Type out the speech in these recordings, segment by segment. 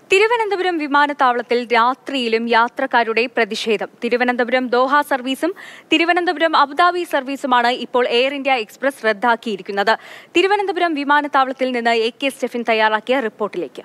തിരുവനന്തപുരം വിമാനത്താവളത്തിൽ രാത്രിയിലും യാത്രക്കാരുടെ പ്രതിഷേധം തിരുവനന്തപുരം ദോഹ സർവീസും തിരുവനന്തപുരം അബുദാബി സർവീസുമാണ് ഇപ്പോൾ എയർ ഇന്ത്യ എക്സ്പ്രസ് റദ്ദാക്കിയിരിക്കുന്നത് തിരുവനന്തപുരം വിമാനത്താവളത്തിൽ നിന്ന് എ കെ സ്റ്റെഫിൻ തയ്യാറാക്കിയ റിപ്പോർട്ടിലേക്ക്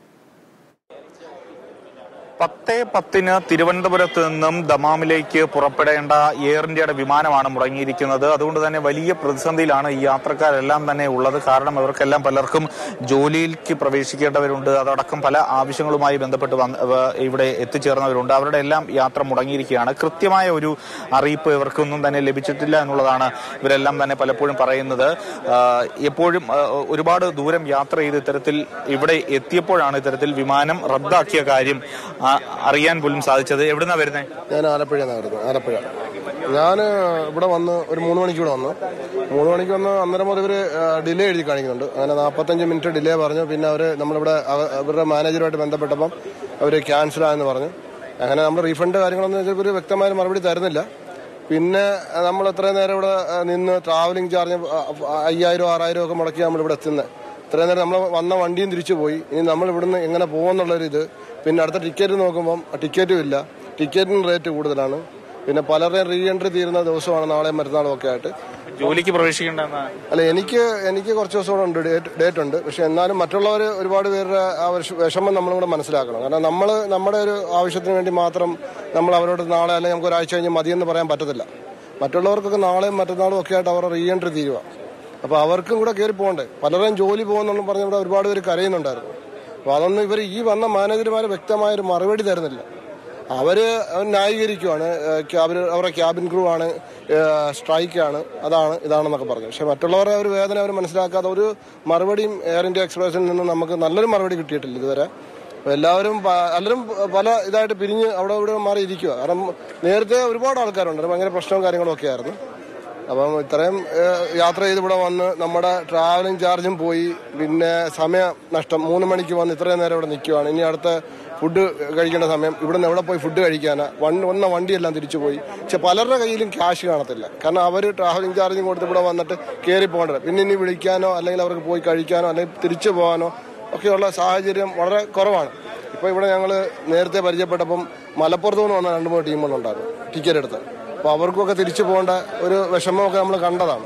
പത്ത് പത്തിന് തിരുവനന്തപുരത്ത് നിന്നും ദമാമിലേക്ക് പുറപ്പെടേണ്ട എയർ ഇന്ത്യയുടെ വിമാനമാണ് മുടങ്ങിയിരിക്കുന്നത് അതുകൊണ്ട് തന്നെ വലിയ പ്രതിസന്ധിയിലാണ് ഈ യാത്രക്കാരെല്ലാം തന്നെ ഉള്ളത് കാരണം ഇവർക്കെല്ലാം പലർക്കും ജോലിയിലേക്ക് പ്രവേശിക്കേണ്ടവരുണ്ട് അതടക്കം പല ആവശ്യങ്ങളുമായി ബന്ധപ്പെട്ട് വന്ന് വ- ഇവിടെ എത്തിച്ചേർന്നവരുണ്ട് അവരുടെ എല്ലാം യാത്ര മുടങ്ങിയിരിക്കുകയാണ് കൃത്യമായ ഒരു അറിയിപ്പ് ഇവർക്കൊന്നും തന്നെ ലഭിച്ചിട്ടില്ല എന്നുള്ളതാണ് ഇവരെല്ലാം തന്നെ പലപ്പോഴും പറയുന്നത് ആ, എപ്പോഴും ആ, ഒരുപാട് ദൂരം യാത്ര ചെയ്ത് ഇത്തരത്തിൽ ഇവിടെ എത്തിയപ്പോഴാണ് ഇത്തരത്തിൽ വിമാനം റദ്ദാക്കിയ കാര്യം ആ, അറിയാൻ പോലും സാധിച്ചത് എവിടുന്നാ വരുന്നത് ഞാൻ ആലപ്പുഴ വരുന്നത് ആലപ്പുഴ ഞാൻ ഇവിടെ വന്ന് ഒരു മൂന്ന് മണിക്ക് ഇവിടെ വന്നു മൂന്ന് മണിക്ക് വന്ന് അന്നേരം മുതൽ ഇവർ ഡിലേ എഴുതി കാണിക്കുന്നുണ്ട് അങ്ങനെ നാൽപ്പത്തഞ്ച് മിനിറ്റ് ഡിലേ പറഞ്ഞു പിന്നെ അവർ നമ്മളിവിടെ അവ- അവരുടെ മാനേജറുമായിട്ട് ബന്ധപ്പെട്ടപ്പം അവർ ക്യാൻസൽ ആയെന്ന് പറഞ്ഞു അങ്ങനെ നമ്മൾ റീഫണ്ട് കാര്യങ്ങളൊന്നും വെച്ചാൽ ഇവർ വ്യക്തമായ മറുപടി തരുന്നില്ല പിന്നെ നമ്മൾ എത്രയും നേരം ഇവിടെ ആ, നിന്ന് ട്രാവലിംഗ് ചാർജ് അയ്യായിരം ആറായിരം ഒക്കെ മുടക്കി നമ്മൾ ഇവിടെ എത്തുന്നത് ഇത്രയും നേരം നമ്മൾ വന്ന വണ്ടിയും തിരിച്ചു പോയി ഇനി നമ്മൾ ഇവിടുന്ന് എങ്ങനെ പോകുമെന്നുള്ളൊരു ഇത് പിന്നെ അടുത്ത ടിക്കറ്റ് നോക്കുമ്പം ടിക്കറ്റും ഇല്ല ടിക്കറ്റിന് റേറ്റ് കൂടുതലാണ് പിന്നെ പലരുടെയും റീ എൻട്രി തീരുന്ന ദിവസമാണ് നാളെയും മറ്റന്നാളും ഒക്കെ ആയിട്ട് ജോലിക്ക് പ്രവേശിക്കേണ്ടെന്ന് അല്ല എനിക്ക് എനിക്ക് കുറച്ച് ദിവസം കൂടെ ഉണ്ട് ഡേറ്റ് ഡേറ്റ് ഉണ്ട് പക്ഷെ എന്നാലും മറ്റുള്ളവർ ഒരുപാട് പേരുടെ ആ ഒരു വിഷമം നമ്മളും കൂടെ മനസ്സിലാക്കണം കാരണം നമ്മൾ നമ്മുടെ ഒരു ആവശ്യത്തിന് വേണ്ടി മാത്രം നമ്മൾ അവരോട് നാളെ അല്ലെങ്കിൽ നമുക്ക് ഒരാഴ്ച കഴിഞ്ഞ് മതിയെന്ന് പറയാൻ പറ്റത്തില്ല മറ്റുള്ളവർക്കൊക്കെ നാളെയും മറ്റന്നാളും ഒക്കെ ആയിട്ട് അവരുടെ റീ എൻട്രി തീരുക അപ്പോൾ അവർക്കും കൂടെ കയറി പോകണ്ടേ പലരുടെയും ജോലി പോകുന്നെന്നും പറഞ്ഞ് ഇവിടെ ഒരുപാട് പേര് കരയുന്നുണ്ടായിരുന്നു അപ്പോൾ അതൊന്നും ഇവർ ഈ വന്ന മാനേജർമാർ വ്യക്തമായൊരു മറുപടി തരുന്നില്ല അവര് ന്യായീകരിക്കുവാണ് ഏഹ് ക്യാബിൻ അവരുടെ ക്യാബിൻ ക്രൂ ആണ് ഏഹ് സ്ട്രൈക്കാണ് അതാണ് ഇതാണെന്നൊക്കെ പറഞ്ഞു പക്ഷെ മറ്റുള്ളവരുടെ ഒരു വേദന അവർ മനസ്സിലാക്കാതെ ഒരു മറുപടിയും എയർ ഇന്ത്യ എക്സ്പ്രസിൽ നിന്ന് നമുക്ക് നല്ലൊരു മറുപടി കിട്ടിയിട്ടില്ല ഇതുവരെ അപ്പൊ എല്ലാവരും പ- പലരും പല ഇതായിട്ട് പിരിഞ്ഞ് അവിടെ ഇവിടെ മാറി ഇരിക്കുക കാരണം നേരത്തെ ഒരുപാട് ആൾക്കാരുണ്ട് ഭയങ്കര പ്രശ്നവും കാര്യങ്ങളും ഒക്കെ ആയിരുന്നു അപ്പം ഇത്രയും ഏഹ്, യാത്ര ചെയ്ത് ഇവിടെ വന്ന് നമ്മുടെ ട്രാവലിംഗ് ചാർജും പോയി പിന്നെ സമയ നഷ്ടം മൂന്ന് മണിക്ക് വന്ന് ഇത്രയും നേരം ഇവിടെ നിൽക്കുവാണ് ഇനി അടുത്ത ഫുഡ് കഴിക്കേണ്ട സമയം ഇവിടെ നിന്ന് എവിടെ പോയി ഫുഡ് കഴിക്കാനാ വണ്ടി വന്ന വണ്ടിയെല്ലാം തിരിച്ചു പോയി പക്ഷെ പലരുടെ കയ്യിലും ക്യാഷ് കാണത്തില്ല കാരണം അവർ ട്രാവലിംഗ് ചാർജും കൊടുത്ത് ഇവിടെ വന്നിട്ട് കയറി പോകേണ്ടത് പിന്നെ ഇനി വിളിക്കാനോ അല്ലെങ്കിൽ അവർക്ക് പോയി കഴിക്കാനോ അല്ലെങ്കിൽ തിരിച്ചു പോകാനോ ഒക്കെയുള്ള സാഹചര്യം വളരെ കുറവാണ് ഇപ്പോൾ ഇവിടെ ഞങ്ങൾ നേരത്തെ പരിചയപ്പെട്ടപ്പം മലപ്പുറത്ത് നിന്ന് വന്ന രണ്ട് മൂന്ന് ടീമുകളുണ്ടായിരുന്നു ടിക്കറ്റ് എടുത്ത് അപ്പോൾ അവർക്കൊക്കെ തിരിച്ചു പോകേണ്ട ഒരു വിഷമമൊക്കെ നമ്മൾ കണ്ടതാണ്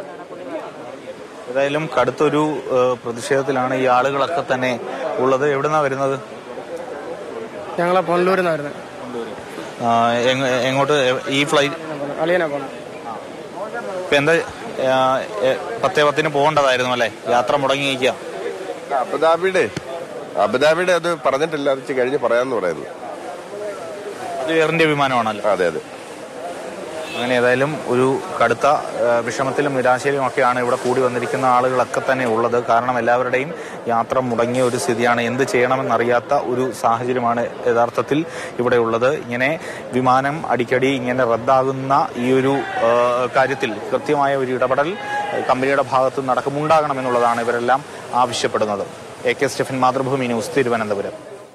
ഏതായാലും കടുത്തൊരു ഏഹ്, പ്രതിഷേധത്തിലാണ് ഈ ആളുകളൊക്കെ തന്നെ ഉള്ളത് എവിടുന്നാ വരുന്നത് ഞങ്ങളെ പൊന്നൂരിൽ നിന്ന് വരുന്നത് ആ, എങ്ങ- എങ്ങോട്ട് ഈ ഫ്ലൈറ്റ് അളിയനെ പോണം ഇപ്പൊ എന്താ ആ, എ, പത്തേ പത്തിന് പോകേണ്ടതായിരുന്നു അല്ലേ യാത്ര മുടങ്ങിയിരിക്കുക അബുദാബിയുടെ അബുദാബിയുടെ അത് പറഞ്ഞിട്ടില്ല അത് ഇച്ചിരി കഴിഞ്ഞ് പറയാന്ന് പറയുന്നു ഇത് എയർ ഇന്ത്യ വിമാനമാണല്ലോ അതെ അതെ അങ്ങനെ ഏതായാലും ഒരു കടുത്ത ആ, വിഷമത്തിലും നിരാശയിലും ഒക്കെയാണ് ഇവിടെ കൂടി വന്നിരിക്കുന്ന ആളുകളൊക്കെ തന്നെ ഉള്ളത് കാരണം എല്ലാവരുടെയും യാത്ര മുടങ്ങിയ ഒരു സ്ഥിതിയാണ് എന്ത് ചെയ്യണമെന്നറിയാത്ത ഒരു സാഹചര്യമാണ് യഥാർത്ഥത്തിൽ ഇവിടെ ഉള്ളത് ഇങ്ങനെ വിമാനം അടിക്കടി ഇങ്ങനെ റദ്ദാകുന്ന ഈ ഒരു ആ, കാര്യത്തിൽ കൃത്യമായ ഒരു ഇടപെടൽ കമ്പനിയുടെ ഭാഗത്ത് നടക്കുമുണ്ടാകണമെന്നുള്ളതാണ് ഇവരെല്ലാം ആവശ്യപ്പെടുന്നത് A K Stefin Mathrubhumi news Thiruvananthapuram